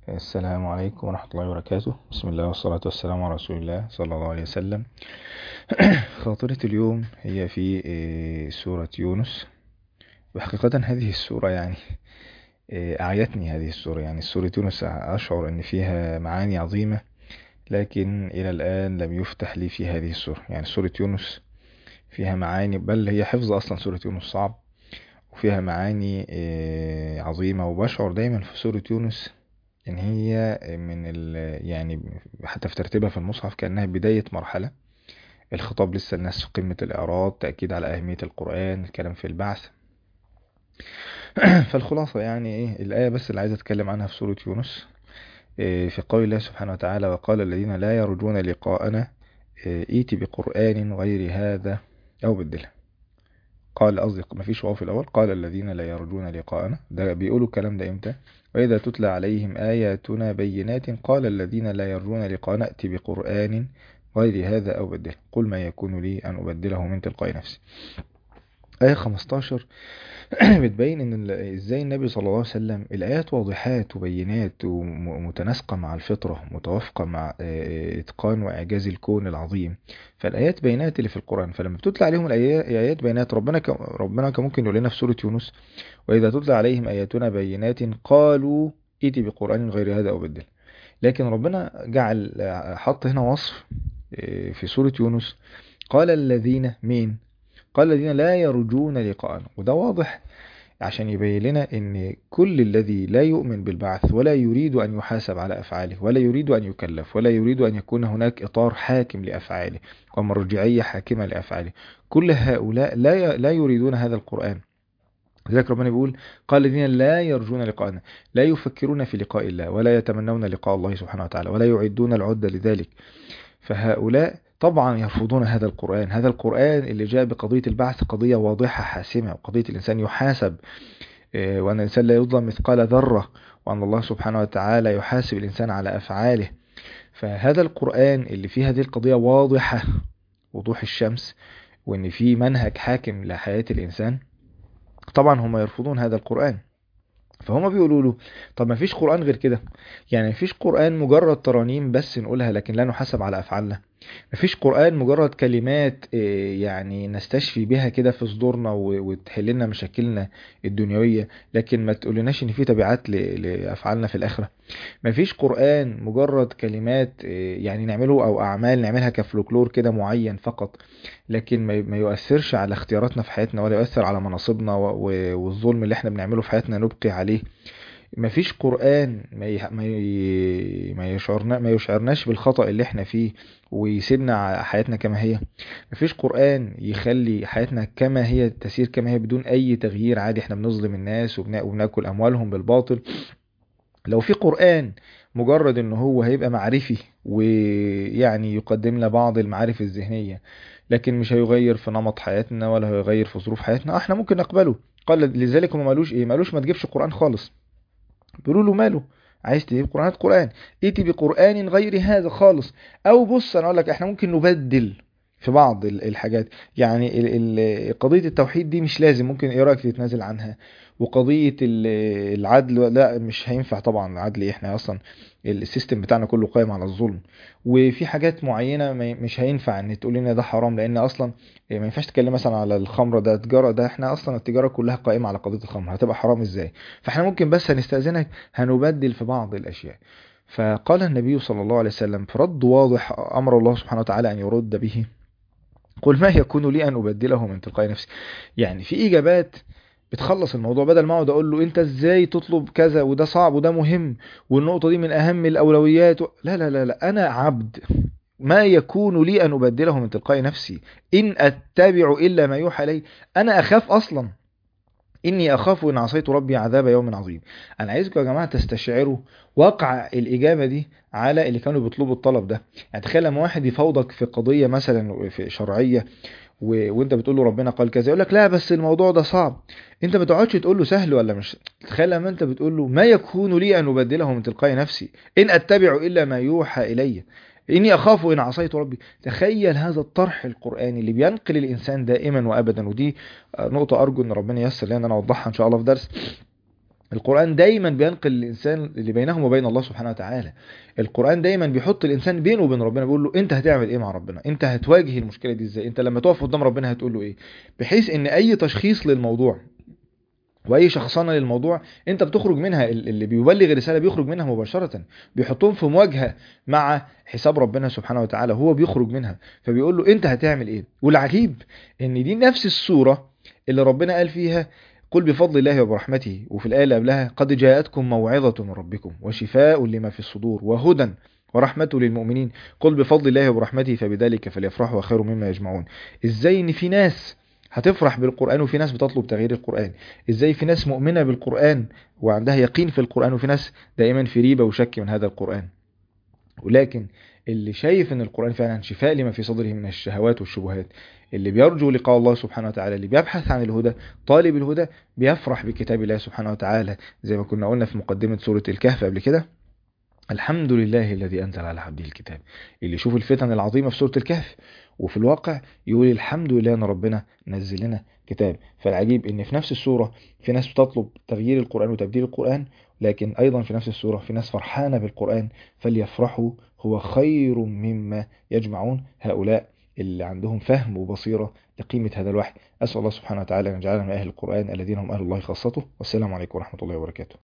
السلام عليكم ورحمة الله وبركاته بسم الله والصلاة والسلام على رسول الله صلى الله عليه وسلم خاطرة اليوم هي في آه، سورة يونس وحقيقة هذه السورة يعني آه، أعيتني هذه السورة يعني سورة يونس أشعر أن فيها معاني عظيمة لكن إلى الآن لم يفتح لي في هذه السورة يعني سورة يونس فيها معاني بل هي حفظ أصلا سورة يونس صعب وفيها معاني آه، عظيمة وبشعر دايما في سورة يونس ان هي من ال يعني حتى في ترتيبها في المصحف كأنها بداية مرحلة الخطاب لسه الناس في قمة الإعراض تأكيد على أهمية القرآن الكلام في البعث فالخلاصة يعني ايه الآية بس اللي عايز أتكلم عنها في سورة يونس إيه، في قول الله سبحانه وتعالى وقال الذين لا يرجون لقاءنا إيه، ائت بقرآن غير هذا أو بدله قال قصدي مفيش واو في الأول قال الذين لا يرجون لقاءنا ده بيقولوا الكلام ده إمتى وإذا تتلى عليهم آياتنا بينات قال الذين لا يرجون لقاءنا ائت بقرآن غير هذا أو بدله قل ما يكون لي أن أبدله من تلقاء نفسي آية 15 بتبين ان ال- ازاي النبي صلى الله عليه وسلم الايات واضحات وبينات ومتناسقه مع الفطره متوافقه مع آه، اتقان واعجاز الكون العظيم فالايات بينات اللي في القران فلما بتتلى عليهم الآيا- الايات بينات ربنا ك... ربنا كان ممكن يقول لنا في سوره يونس واذا تتلى عليهم اياتنا بينات قالوا ائت بقران غير هذا او بدل لكن ربنا جعل حط هنا وصف آه، في سوره يونس قال الذين مين قال الذين لا يرجون لقاءنا وده واضح عشان يبين لنا ان كل الذي لا يؤمن بالبعث ولا يريد ان يحاسب على افعاله ولا يريد ان يكلف ولا يريد ان يكون هناك اطار حاكم لافعاله ومرجعيه حاكمه لافعاله كل هؤلاء لا ي- لا يريدون هذا القران لذلك ربنا بيقول قال الذين لا يرجون لقاءنا لا يفكرون في لقاء الله ولا يتمنون لقاء الله سبحانه وتعالى ولا يعدون العدة لذلك فهؤلاء طبعا يرفضون هذا القرآن هذا القرآن اللي جاء بقضية البعث قضية واضحة حاسمة وقضية الإنسان يحاسب آه، وأن الإنسان لا يظلم مثقال ذرة وأن الله سبحانه وتعالى يحاسب الإنسان على أفعاله فهذا القرآن اللي فيه هذه القضية واضحة وضوح الشمس وأن فيه منهج حاكم لحياة الإنسان طبعا هم يرفضون هذا القرآن فهم بيقولوا له طب ما فيش قرآن غير كده يعني ما فيش قرآن مجرد ترانيم بس نقولها لكن لا نحاسب على أفعالنا ما فيش قرآن مجرد كلمات آه، يعني نستشفي بها كده في صدورنا و- وتحل لنا مشاكلنا الدنيوية لكن ما تقولناش ان في تبعات ل- لأفعالنا في الآخرة ما فيش قرآن مجرد كلمات آه، يعني نعمله أو أعمال نعملها كفلوكلور كده معين فقط لكن ما ما يؤثرش على اختياراتنا في حياتنا ولا يؤثر على مناصبنا و- و- والظلم اللي احنا بنعمله في حياتنا نبقي عليه مفيش قرآن ما ي... ما ي... ما يشعرنا ما يشعرناش بالخطأ اللي احنا فيه ويسيبنا ع- حياتنا كما هي مفيش قرآن يخلي حياتنا كما هي تسير كما هي بدون أي تغيير عادي احنا بنظلم الناس وبنا... وبناكل أموالهم بالباطل لو في قرآن مجرد ان هو هيبقى معرفي ويعني يقدم لنا بعض المعارف الذهنية لكن مش هيغير في نمط حياتنا ولا هيغير في ظروف حياتنا احنا ممكن نقبله قال لذلك هم مالوش ايه مالوش ما تجيبش قرآن خالص بيقولوا له ماله عايز تجيب قرآن هات قرآن ائتي بقرآن غير هذا خالص او بص انا اقول لك احنا ممكن نبدل في بعض ال- الحاجات يعني ال- ال- قضية التوحيد دي مش لازم ممكن ايه رأيك تتنازل عنها وقضية ال- العدل لا مش هينفع طبعا العدل إيه؟ احنا اصلا السيستم بتاعنا كله قائم على الظلم وفي حاجات معينة ما- مش هينفع ان تقول لنا ده حرام لان اصلا ما ينفعش تتكلم مثلا على الخمرة ده تجارة ده احنا اصلا التجارة كلها قائمة على قضية الخمر هتبقى حرام ازاي فاحنا ممكن بس هنستأذنك هنبدل في بعض الاشياء فقال النبي صلى الله عليه وسلم في رد واضح امر الله سبحانه وتعالى ان يرد به قل ما يكون لي ان ابدله من تلقاء نفسي يعني في اجابات بتخلص الموضوع بدل ما اقعد اقول له انت ازاي تطلب كذا وده صعب وده مهم والنقطة دي من اهم الاولويات و... لا لا لا لا انا عبد ما يكون لي ان ابدله من تلقاء نفسي ان اتبع الا ما يوحى الي انا اخاف اصلا اني اخاف ان عصيت ربي عذاب يوم عظيم انا عايزكم يا جماعه تستشعروا واقع الاجابه دي على اللي كانوا بيطلبوا الطلب ده يعني تخيل لما واحد يفاوضك في قضيه مثلا في شرعيه و... وانت بتقول له ربنا قال كذا يقول لك لا بس الموضوع ده صعب انت ما تقعدش تقول له سهل ولا مش تخيل لما انت بتقول له ما يكون لي ان ابدله من تلقاء نفسي ان اتبع الا ما يوحى الي إني أخاف إن عصيت ربي تخيل هذا الطرح القرآني اللي بينقل الإنسان دائما وأبدا ودي نقطة أرجو إن ربنا ييسر لي إن أنا أوضحها إن شاء الله في درس القرآن دايما بينقل الإنسان اللي بينهم وبين الله سبحانه وتعالى القرآن دايما بيحط الإنسان بينه وبين ربنا بيقول له أنت هتعمل إيه مع ربنا أنت هتواجه المشكلة دي إزاي أنت لما تقف قدام ربنا هتقول له إيه بحيث إن أي تشخيص للموضوع واي شخصنه للموضوع انت بتخرج منها اللي بيبلغ الرساله بيخرج منها مباشره بيحطهم في مواجهه مع حساب ربنا سبحانه وتعالى هو بيخرج منها فبيقول له انت هتعمل ايه والعجيب ان دي نفس السوره اللي ربنا قال فيها قل بفضل الله وبرحمته وفي الايه اللي قبلها قد جاءتكم موعظه من ربكم وشفاء لما في الصدور وهدى ورحمة للمؤمنين قل بفضل الله وبرحمته فبذلك فليفرحوا خير مما يجمعون ازاي ان في ناس هتفرح بالقرآن وفي ناس بتطلب تغيير القرآن ازاي في ناس مؤمنة بالقرآن وعندها يقين في القرآن وفي ناس دائما في ريبة وشك من هذا القرآن ولكن اللي شايف ان القرآن فعلا شفاء لما في صدره من الشهوات والشبهات اللي بيرجو لقاء الله سبحانه وتعالى اللي بيبحث عن الهدى طالب الهدى بيفرح بكتاب الله سبحانه وتعالى زي ما كنا قلنا في مقدمة سورة الكهف قبل كده الحمد لله الذي أنزل على عبده الكتاب اللي يشوف الفتن العظيمة في سورة الكهف وفي الواقع يقول الحمد لله أن ربنا نزل لنا كتاب فالعجيب أن في نفس السورة في ناس بتطلب تغيير القرآن وتبديل القرآن لكن أيضا في نفس السورة في ناس فرحانة بالقرآن فليفرحوا هو خير مما يجمعون هؤلاء اللي عندهم فهم وبصيرة لقيمة هذا الوحي أسأل الله سبحانه وتعالى أن يجعلنا من أهل القرآن الذين هم أهل الله خاصته والسلام عليكم ورحمة الله وبركاته